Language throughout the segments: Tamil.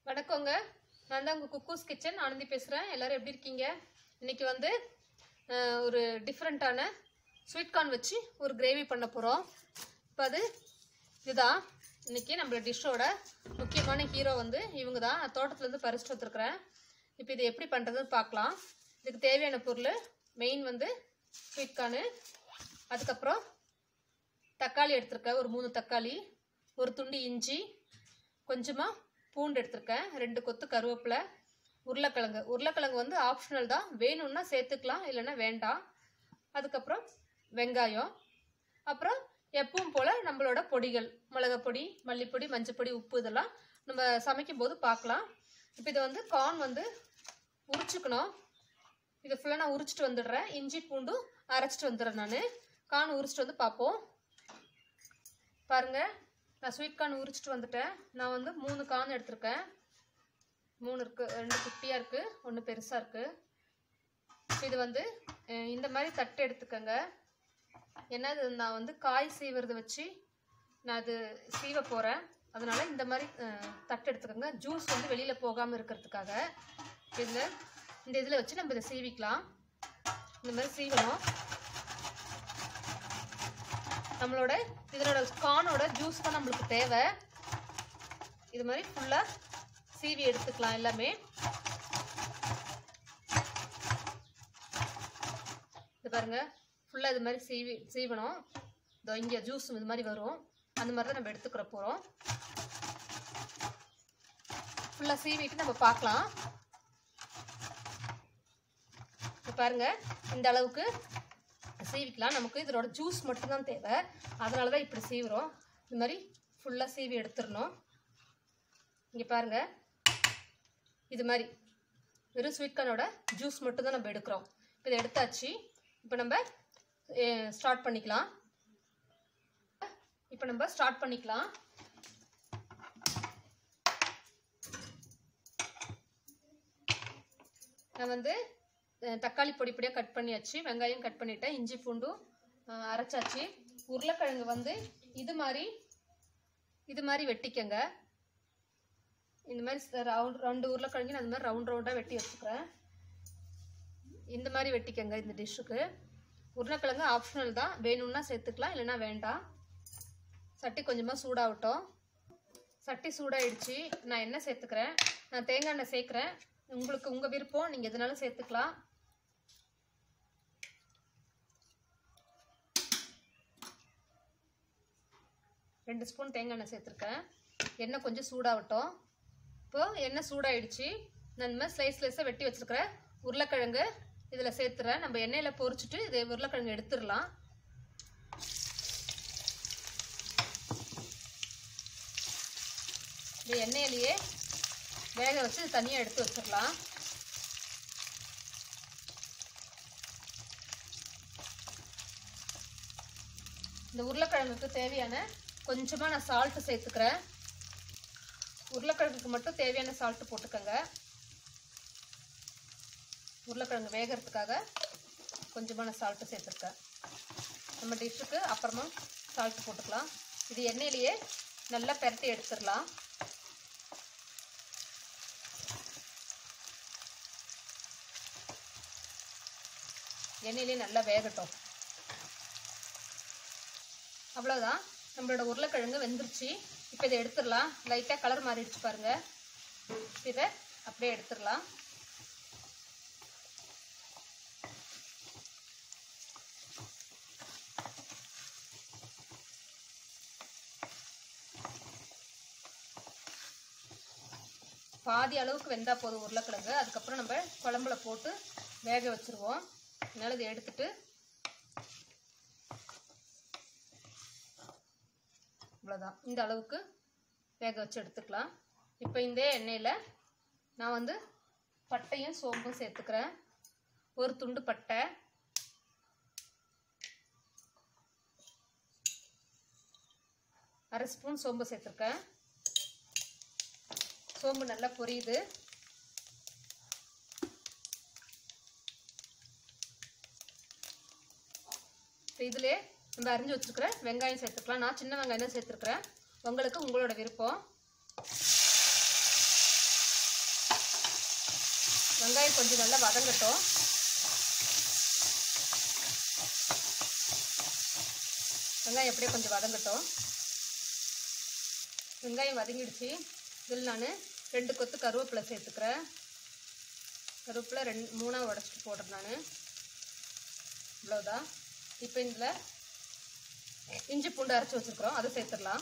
வணக்கங்க நான் தான் உங்கள் குக்கூஸ் கிச்சன் ஆனந்தி பேசுகிறேன் எல்லாரும் எப்படி இருக்கீங்க இன்னைக்கு வந்து அஹ், ஒரு டிஃப்ரெண்ட்டான ஸ்வீட் கார்ன் வச்சு ஒரு கிரேவி பண்ண போகிறோம் இப்போ அது இதுதான் இன்னைக்கு நம்மளோட டிஷ்ஷோட முக்கியமான ஹீரோ வந்து இவங்க தான் நான் தோட்டத்துலேருந்து பறிச்சுட்டு வந்துருக்குறேன் இப்போ இது எப்படி பண்ணுறதுன்னு பார்க்கலாம் இதுக்கு தேவையான பொருள் மெயின் வந்து ஸ்வீட் கார்னு அதுக்கப்புறம் தக்காளி எடுத்திருக்கேன் ஒரு மூணு தக்காளி ஒரு துண்டு இஞ்சி கொஞ்சமாக பூண்டு எடுத்திருக்கேன் ரெண்டு கொத்து கருவேப்பிலை உருளைக்கிழங்கு உருளைக்கிழங்கு வந்து ஆப்ஷனல் தான் வேணும்னா சேர்த்துக்கலாம் இல்லைன்னா வேண்டாம் அதுக்கப்புறம் வெங்காயம் அப்புறம் எப்பவும் போல் நம்மளோட பொடிகள் மிளகாய் பொடி மல்லிப்பொடி மஞ்சப்பொடி உப்பு இதெல்லாம் நம்ம சமைக்கும் போது பார்க்கலாம் இப்போ இதை வந்து கார்ன் வந்து உரிச்சுக்கணும் இதை ஃபுல்லாக நான் உரிச்சிட்டு வந்துடுறேன் இஞ்சி பூண்டும் அரைச்சிட்டு வந்துடுறேன் நான் கார்ன் உரிச்சிட்டு வந்து பார்ப்போம் பாருங்க நான் ஸ்வீட் கார்ன் உரிச்சிட்டு வந்துட்டேன் நான் வந்து மூணு கார்ன் எடுத்திருக்கேன் மூணு இருக்கு ரெண்டு குட்டியாக இருக்கு ஒன்று பெருசாக இருக்கு இது வந்து அஹ், இந்த மாதிரி தட்டு எடுத்துக்கோங்க ஏன்னா இது நான் வந்து காய் சீவுறதை வச்சு நான் அது சீவ போகிறேன் அதனால இந்த மாதிரி அஹ், தட்டு எடுத்துக்கோங்க ஜூஸ் வந்து வெளியில் போகாமல் இருக்கிறதுக்காக இதில் இந்த இதில் வச்சு நம்ம இதை சீவிக்கலாம் இந்த மாதிரி சீவணும் நம்மளோட இதனோட கார்னோட ஜூஸ் தான் நம்மளுக்கு தேவை இது மாதிரி ஃபுல்லாக சீவி எடுத்துக்கலாம் எல்லாமே இது பாருங்க ஃபுல்லாக இது மாதிரி சீவி சீவணும் இதோ இங்கே ஜூஸ் இது மாதிரி வரும் அந்த மாதிரி தான் நம்ம எடுத்துக்கிற போகிறோம் ஃபுல்லாக சீவிட்டு நம்ம பார்க்கலாம் இப்போ பாருங்க இந்த அளவுக்கு சீவிக்கலாம் நமக்கு இதோட ஜூஸ் மட்டும்தான் தேவை அதனால தான் இப்படி சீவுறோம் இந்த மாதிரி ஃபுல்லாக சீவி எடுத்துடணும் இங்கே பாருங்க இது மாதிரி வெறும் ஸ்வீட் கார்னோட ஜூஸ் மட்டும்தான் நம்ம எடுக்கிறோம் இப்போ இதை எடுத்தாச்சு இப்போ நம்ம ஸ்டார்ட் பண்ணிக்கலாம் இப்போ நம்ம ஸ்டார்ட் பண்ணிக்கலாம் நான் வந்து அஹ், தக்காளி பொடி பொடியாக கட் பண்ணியாச்சு வெங்காயம் கட் பண்ணிட்டேன் இஞ்சி பூண்டும் அஹ், அரைச்சாச்சு உருளைக்கிழங்கு வந்து இது மாதிரி இது மாதிரி வெட்டிக்கங்க இந்த மாதிரி ரவுண்ட் ரெண்டு உருளைக்கிழங்கு நான் இந்த மாதிரி ரவுண்ட் ரவுண்டாக வெட்டி வச்சுக்கிறேன் இந்த மாதிரி வெட்டிக்கங்க இந்த டிஷ்ஷுக்கு உருளைக்கிழங்கு ஆப்ஷனல் தான் வேணும்னா சேர்த்துக்கலாம் இல்லைன்னா வேண்டாம் சட்டி கொஞ்சமாக சூடாகட்டும் சட்டி சூடாயிடுச்சு நான் எண்ணெய் சேர்த்துக்கிறேன் நான் தேங்காய் எண்ணெய் சேர்க்குறேன் உங்களுக்கு உங்கள் விருப்பம் நீங்கள் எதுனாலும் சேர்த்துக்கலாம் ரெண்டு ஸ்பூன் தேங்காய் எண்ணெய் சேர்த்துருக்கேன் எண்ணெய் கொஞ்சம் சூடாகட்டும் இப்போ எண்ணெய் சூடாயிடுச்சு நான் இந்த மாதிரி ஸ்லைஸ் ஸ்லைஸாக வெட்டி வச்சுருக்கிறேன் உருளைக்கிழங்கு இதில் சேர்த்துறேன் நம்ம எண்ணெயில் பொரிச்சிட்டு இதை உருளைக்கிழங்கு எடுத்துடலாம் இந்த எண்ணெயிலேயே வேக வச்சு இது தனியாக எடுத்து வச்சிடலாம் இந்த உருளைக்கிழங்குக்கு தேவையான கொஞ்சமாக நான் சால்ட்டு சேர்த்துக்கிறேன் உருளைக்கிழங்குக்கு மட்டும் தேவையான சால்ட்டு போட்டுக்கோங்க உருளைக்கிழங்கு வேகிறதுக்காக கொஞ்சமாக நான் சால்ட்டு சேர்த்துருக்கேன் நம்ம டிஷ்ஷுக்கு அப்புறமா சால்ட்டு போட்டுக்கலாம் இது எண்ணெயிலேயே நல்லா பெரட்டி எடுத்துடலாம் எண்ணெயிலே நல்லா வேகட்டும் அவ்வளோதான் நம்மளோட உருளைக்கிழங்கு வெந்துருச்சு இப்போ இதை எடுத்துடலாம் லைட்டாக கலர் மாறிடுச்சு பாருங்க இதை அப்படியே எடுத்துடலாம் பாதி அளவுக்கு வெந்தா போதும் உருளைக்கிழங்கு அதுக்கப்புறம் நம்ம குழம்புல போட்டு வேக வச்சுருவோம் அதனால் இதை எடுத்துட்டு அவ்வளோதான் இந்த அளவுக்கு வேக வச்சு எடுத்துக்கலாம் இப்போ இந்த எண்ணெயில் நான் வந்து பட்டையும் சோம்பும் சேர்த்துக்கிறேன் ஒரு துண்டு பட்டை அரை ஸ்பூன் சோம்பு சேர்த்துருக்கேன் சோம்பு நல்லா பொரியுது இப்போ இதிலே நம்ம அரிஞ்சு வச்சுருக்கிற வெங்காயம் சேர்த்துக்கலாம் நான் சின்ன வெங்காயம் தான் சேர்த்துருக்குறேன் உங்களுக்கு உங்களோட விருப்பம் வெங்காயம் கொஞ்சம் நல்லா வதங்கட்டும் வெங்காயம் எப்படியே கொஞ்சம் வதங்கட்டும் வெங்காயம் வதங்கிடுச்சு இதில் நான் ரெண்டு கொத்து கருவேப்பிலை சேர்த்துக்கிறேன் கருவேப்பிலை ரெண்டு மூணாக உடச்சிட்டு போடுறேன் நான் இவ்வளோதான் இப்போ இதில் இஞ்சி பூண்டு அரைச்சி வச்சுருக்குறோம் அதை சேர்த்துடலாம்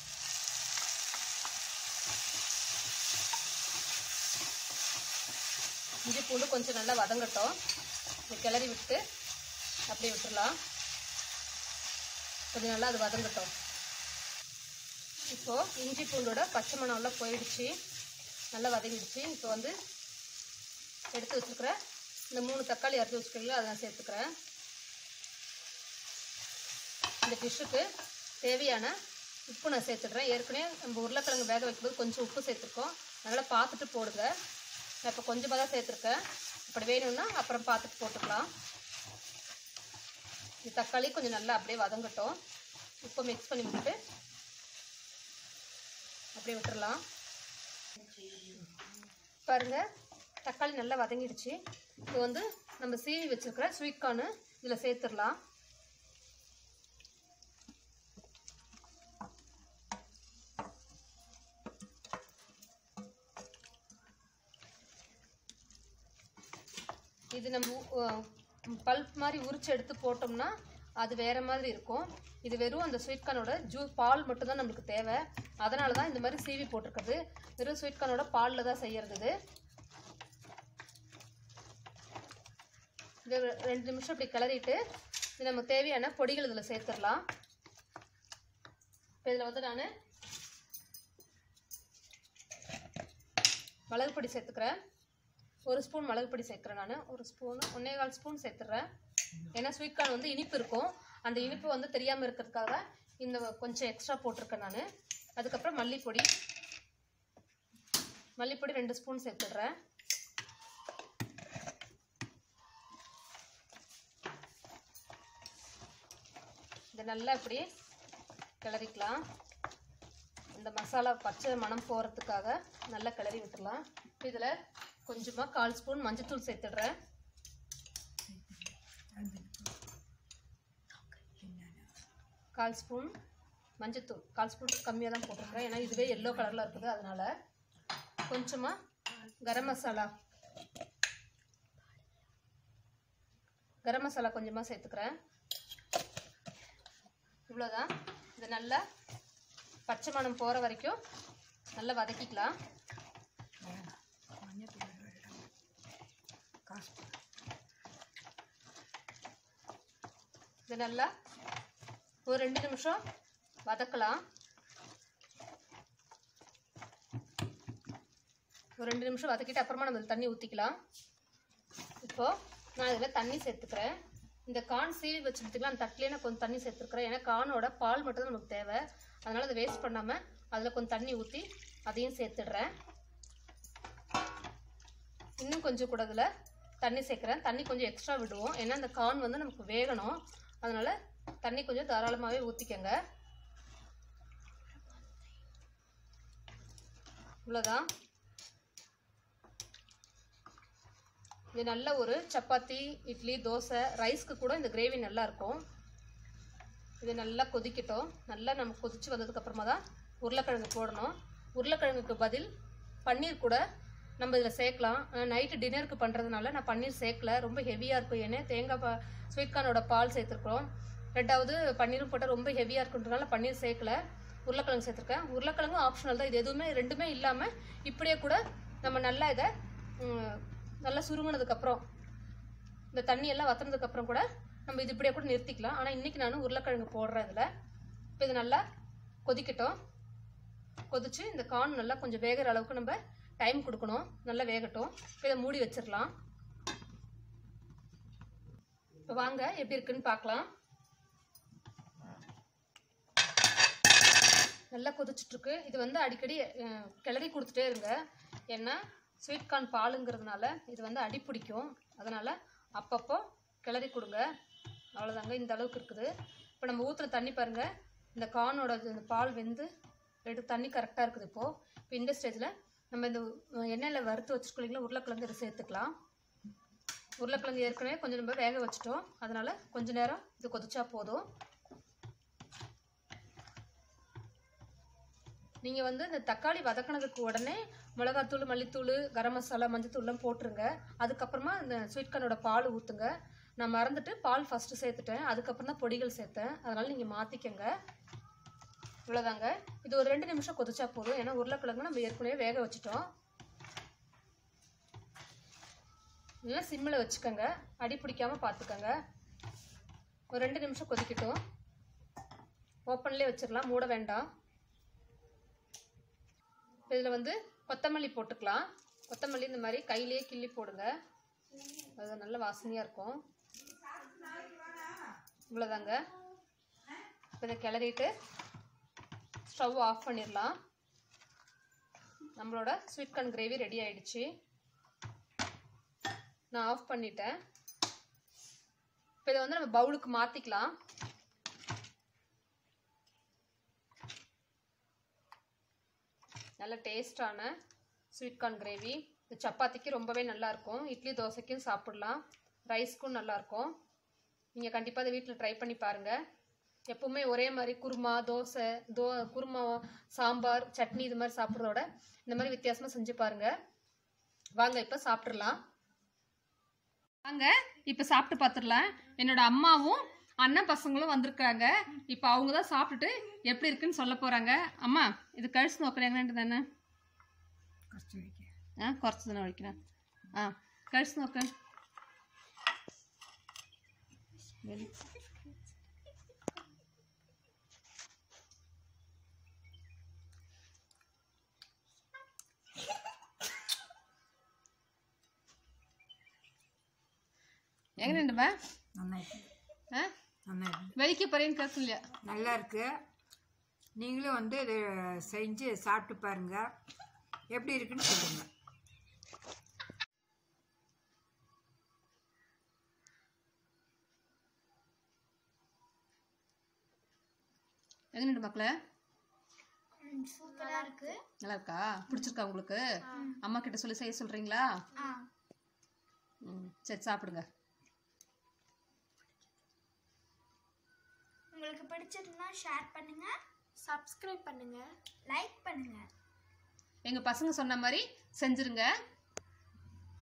இஞ்சி பூண்டு கொஞ்சம் நல்லா வதங்கட்டும் இது கிளறி விட்டு அப்படியே விட்டுடலாம் கொஞ்சம் நல்லா அது வதங்கட்டும் இப்போது இஞ்சி பூண்டோட பச்சை மணம்லாம் போயிடுச்சு நல்லா வதங்கிடுச்சு இப்போ வந்து எடுத்து வச்சுருக்கிற இந்த மூணு தக்காளி அரைச்சி வச்சுருக்கீங்களோ அதை நான் சேர்த்துக்கிறேன் இந்த டிஷ்ஷுக்கு தேவையான உப்பு நான் சேர்த்துடுறேன் ஏற்கனவே நம்ம உருளைக்கிழங்கு வேக வைக்கும்போது கொஞ்சம் உப்பு சேர்த்துருக்கோம் அதனால் பார்த்துட்டு போடுங்க நான் இப்போ கொஞ்சமாக தான் சேர்த்துருக்கேன் அப்படி வேணும்னா அப்புறம் பார்த்துட்டு போட்டுக்கலாம் இந்த தக்காளி கொஞ்சம் நல்லா அப்படியே வதங்கட்டும் உப்பு மிக்ஸ் பண்ணி விட்டுட்டு அப்படியே விட்டுறலாம் பாருங்க தக்காளி நல்லா வதங்கிடுச்சு இப்போ வந்து நம்ம சீவி வச்சிருக்கிற ஸ்வீட் கார்னு இதில் சேர்த்துடலாம் இது நம்ம பல்ப் மாதிரி உரிச்சு எடுத்து போட்டோம்னா அது வேற மாதிரி இருக்கும் இது வெறும் அந்த ஸ்வீட் கார்னோட ஜூ பால் மட்டும் தான் நம்மளுக்கு தேவை அதனால தான் இந்த மாதிரி சீவி போட்டிருக்குது வெறும் ஸ்வீட் கார்னோட பாலில் தான் செய்யறது இது இது ரெண்டு நிமிஷம் இப்படி கிளறிட்டு இது நமக்கு தேவையான பொடிகள் இதில் சேர்த்துடலாம் இப்போ இதில் வந்து நான் மிளகு பொடி சேர்த்துக்கிறேன் ஒரு ஸ்பூன் மிளகு பொடி சேர்க்குறேன் நான் ஒரு ஸ்பூன் ஒன்றே கால் ஸ்பூன் சேர்த்துறேன் ஏன்னா ஸ்வீட் கார்ன் வந்து இனிப்பு இருக்கும் அந்த இனிப்பு வந்து தெரியாமல் இருக்கிறதுக்காக இந்த கொஞ்சம் எக்ஸ்ட்ரா போட்டிருக்கேன் நான் அதுக்கப்புறம் மல்லிப்பொடி மல்லிப்பொடி ரெண்டு ஸ்பூன் சேர்த்துடுறேன் இதை நல்லா இப்படி கிளறிக்கலாம் இந்த மசாலா பச்சை மணம் போகிறதுக்காக நல்லா கிளறி விட்டுடலாம் இதில் கொஞ்சமாக கால் ஸ்பூன் மஞ்சத்தூள் சேர்த்துடுறேன் கால் ஸ்பூன் மஞ்சத்தூள் கால் ஸ்பூன் கம்மியாக தான் போட்டிருக்கேன் ஏன்னா இதுவே எல்லோ கலரில் இருக்குது அதனால் கொஞ்சமாக கரம் மசாலா கரம் மசாலா கொஞ்சமாக சேர்த்துக்கிறேன் இவ்வளோதான் இது நல்லா பச்சை மணம் போகிற வரைக்கும் நல்லா வதக்கிக்கலாம் இது நல்லா ஒரு ரெண்டு நிமிஷம் வதக்கலாம் ஒரு ரெண்டு நிமிஷம் வதக்கிட்டு அப்புறமா நம்ம இதுல தண்ணி ஊற்றிக்கலாம் இப்போது நான் இதில் தண்ணி சேர்த்துக்கிறேன் இந்த கார்ன் சீவி வச்சுருத்துக்கலாம் அந்த தட்டிலே நான் கொஞ்சம் தண்ணி சேர்த்துருக்குறேன் ஏன்னா கார்னோட பால் மட்டும் தான் நமக்கு தேவை அதனால் அதை வேஸ்ட் பண்ணாமல் அதில் கொஞ்சம் தண்ணி ஊற்றி அதையும் சேர்த்துடுறேன் இன்னும் கொஞ்சம் கூட இதில் தண்ணி சேர்க்குறேன் தண்ணி கொஞ்சம் எக்ஸ்ட்ரா விடுவோம் ஏன்னா இந்த கார்ன் வந்து நமக்கு வேகணும் அதனால் தண்ணி கொஞ்சம் தாராளமாகவே ஊற்றிக்கங்க இவ்வளோதான் இது நல்ல ஒரு சப்பாத்தி இட்லி தோசை ரைஸ்க்கு கூட இந்த கிரேவி நல்லா இருக்கும் இது நல்லா கொதிக்கட்டும் நல்லா நம்ம கொதிச்சு வந்ததுக்கு அப்புறமா தான் உருளைக்கிழங்கு போடணும் உருளைக்கிழங்குக்கு பதில் பன்னீர் கூட நம்ம இதில் சேர்க்கலாம் நைட்டு டின்னருக்கு பண்ணுறதுனால நான் பன்னீர் சேர்க்கல ரொம்ப ஹெவியாக இருக்கும் ஏன்னா தேங்காய் பா ஸ்வீட் கார்னோட பால் சேர்த்துருக்குறோம் ரெண்டாவது பன்னீரும் போட்டால் ரொம்ப ஹெவியாக இருக்குன்றதுனால பன்னீர் சேர்க்கல உருளைக்கிழங்கு சேர்த்துருக்கேன் உருளைக்கிழங்கும் ஆப்ஷனல் தான் இது எதுவுமே ரெண்டுமே இல்லாமல் இப்படியே கூட நம்ம நல்லா இதை ம், நல்லா சுருங்கினதுக்கப்புறம் இந்த தண்ணி எல்லாம் வத்துனதுக்கப்புறம் கூட நம்ம இது இப்படியே கூட நிறுத்திக்கலாம் ஆனால் இன்றைக்கி நான் உருளைக்கிழங்கு போடுறேன் இதில் இப்போ இது நல்லா கொதிக்கட்டும் கொதிச்சு இந்த கார்ன் நல்லா கொஞ்சம் வேகிற அளவுக்கு நம்ம டைம் கொடுக்கணும் நல்லா வேகட்டும் இப்போ இதை மூடி வச்சிடலாம் இப்போ வாங்க எப்படி இருக்குன்னு பார்க்கலாம் நல்லா கொதிச்சுட்ருக்கு இது வந்து அடிக்கடி அஹ், கிளறி கொடுத்துட்டே இருங்க ஏன்னா ஸ்வீட் கார்ன் பாலுங்கிறதுனால இது வந்து அடி பிடிக்கும் அதனால் அப்பப்போ கிளறி கொடுங்க அவ்வளோதாங்க இந்த அளவுக்கு இருக்குது இப்போ நம்ம ஊற்றுற தண்ணி பாருங்கள் இந்த கார்னோட இந்த பால் வெந்து எடுத்து தண்ணி கரெக்டாக இருக்குது இப்போது இப்போ இந்த ஸ்டேஜில் நம்ம இந்த எண்ணெயில் வறுத்து வச்சுருக்கீங்களா உருளைக்கிழங்கு இதை சேர்த்துக்கலாம் உருளைக்கிழங்கு ஏற்கனவே கொஞ்சம் நம்ம வேக வச்சிட்டோம் அதனால் கொஞ்ச நேரம் இது கொதிச்சா போதும் நீங்கள் வந்து இந்த தக்காளி வதக்கினதுக்கு உடனே மிளகாத்தூள் மல்லித்தூள் கரம் மசாலா மஞ்சத்தூள்லாம் போட்டுருங்க அதுக்கப்புறமா இந்த ஸ்வீட் கார்னோட பால் ஊற்றுங்க நான் மறந்துட்டு பால் ஃபஸ்ட்டு சேர்த்துட்டேன் அதுக்கப்புறம் தான் பொடிகள் சேர்த்தேன் அதனால் நீங்கள் மாற்றிக்கங்க இவ்வளோதாங்க இது ஒரு ரெண்டு நிமிஷம் கொதிச்சா போதும் ஏன்னா உருளைக்கிழங்கு நம்ம ஏற்கனவே வேக வச்சுட்டோம் நல்லா சிம்மில் வச்சுக்கோங்க அடி பிடிக்காமல் பார்த்துக்கோங்க ஒரு ரெண்டு நிமிஷம் கொதிக்கட்டும் ஓப்பன்லேயே வச்சிடலாம் மூட வேண்டாம் இதில் வந்து கொத்தமல்லி போட்டுக்கலாம் கொத்தமல்லி இந்த மாதிரி கையிலேயே கிள்ளி போடுங்க அது நல்ல வாசனையாக இருக்கும் இவ்வளோதாங்க இப்போ இதை கிளறிட்டு ஸ்டவ் ஆஃப் பண்ணிடலாம் நம்மளோட ஸ்வீட் கார்ன் கிரேவி ரெடி ஆயிடுச்சு நான் ஆஃப் பண்ணிட்டேன் இப்போ இதை வந்து நம்ம பவுலுக்கு மாற்றிக்கலாம் நல்ல டேஸ்டான ஸ்வீட் கார்ன் கிரேவி இது சப்பாத்திக்கு ரொம்பவே நல்லாயிருக்கும் இட்லி தோசைக்கும் சாப்பிடலாம் ரைஸ்க்கும் நல்லாயிருக்கும் நீங்கள் கண்டிப்பாக அதை வீட்டில் ட்ரை பண்ணி பாருங்கள் எப்பவுமே ஒரே மாதிரி குருமா தோசை தோ குருமா சாம்பார் சட்னி இது மாதிரி சாப்பிட்றதோட இந்த மாதிரி வித்தியாசமாக செஞ்சு பாருங்கள் வாங்க இப்போ சாப்பிட்றலாம் வாங்க இப்போ சாப்பிட்டு பார்த்துடலாம் என்னோட அம்மாவும் அண்ணன் பசங்களும் வந்திருக்காங்க இப்போ அவங்க தான் சாப்பிட்டுட்டு எப்படி இருக்குன்னு சொல்ல போகிறாங்க அம்மா இது கழிச்சு நோக்கிறேங்கன்ட்டு தானே കുറച്ച് വയ്ക്കുക ആ കുറച്ച് തന്നെ ഒഴിക്കണം ആ കഴിച്ച് നോക്ക് എങ്ങനെയുണ്ട് മാ നന്നായിട്ട് ஆ നന്നായിട്ട് வெளிக்க போறேன்னு கேட்கலையா நல்லா இருக்கு நீங்களும் வந்து இதை செஞ்சு சாப்பிட்டு பாருங்க எப்படி இருக்குன்னு சொல்லுங்க எங்கேண்டு மக்களே சூப்பரா இருக்கு நல்லா இருக்கா பிடிச்சிருக்கா உங்களுக்கு அம்மா கிட்ட சொல்லி செய்ய சொல்றீங்களா ம் சரி சாப்பிடுங்க உங்களுக்கு பிடிச்சிருந்தா ஷேர் பண்ணுங்க சப்ஸ்கிரைப் பண்ணுங்க லைக் பண்ணுங்க எங்க பசங்க சொன்ன மாதிரி செஞ்சிருங்க